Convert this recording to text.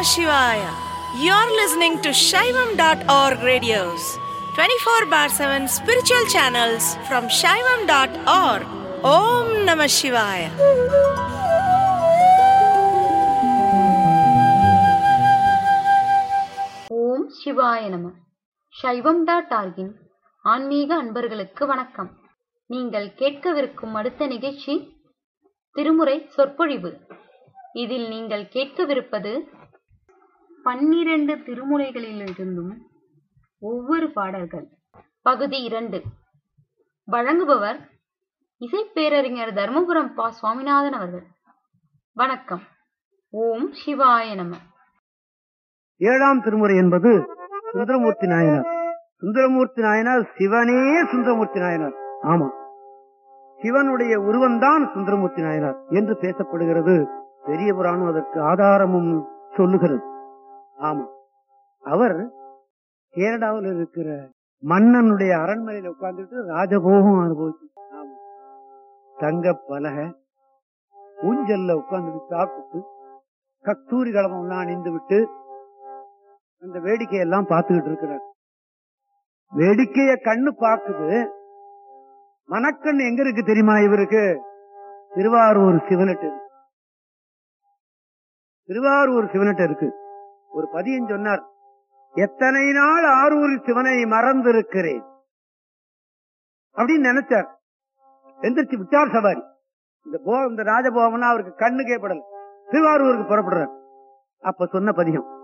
Shivaya. You're listening to Shaivam.org radios, 24 bar 7 spiritual channels from Shaivam.org. Om Namah Shivaya. ஓம் சிவாய நம சைவம் dot ஆர்கின் ஆன்மீக அன்பர்களுக்கு வணக்கம் நீங்கள் கேட்கவிருக்கும் அடுத்த நிகழ்ச்சி திருமுறை சொற்பொழிவு இதில் நீங்கள் கேட்கவிருப்பது பன்னிரண்டு திருமுறைகளிலிருந்தும் ஒவ்வொரு பாடல்கள் பகுதி இரண்டு வழங்குபவர் இசைப்பேரறிஞர் தர்மபுரம் பா சுவாமிநாதன் அவர்கள் வணக்கம் ஓம் சிவாய நம ஏழாம் திருமுறை என்பது சுந்தரமூர்த்தி நாயனார் சுந்தரமூர்த்தி நாயனார் சிவனே சுந்தரமூர்த்தி நாயனார் ஆமா சிவனுடைய உருவம்தான் சுந்தரமூர்த்தி நாயனார் என்று பேசப்படுகிறது பெரிய புராணம் அதற்கு ஆதாரமும் சொல்லுகிறது ஆமா அவர் கேரளாவில் இருக்கிற மன்னனுடைய அரண்மனையில உட்கார்ந்துட்டு ராஜபோகம் அனுபவிச்சு ஆமா தங்க பலகை ஊஞ்சல்ல உட்கார்ந்துட்டு சாப்பிட்டு கஸ்தூரி கலமம் எல்லாம் அணிந்து விட்டு அந்த வேடிக்கையெல்லாம் பார்த்துக்கிட்டு இருக்கிறார் வேடிக்கைய கண்ணு பார்க்குது மனக்கண் எங்க இருக்கு தெரியுமா இவருக்கு திருவாரூர் சிவனட்டு இருக்கு. திருவாரூர் சிவனட்டு இருக்கு ஒரு பதியம் சொன்னார் எத்தனை நாள் ஆரூர் சிவனை மறந்திருக்கிறேன் அப்படின்னு நினைச்சார் எந்திரிச்சு விட்டார் சவாரி இந்த போ இந்த ராஜபோகம்னா அவருக்கு கண்ணுக்கே படல திருவாரூருக்கு புறப்படுறார் அப்ப சொன்ன பதியம்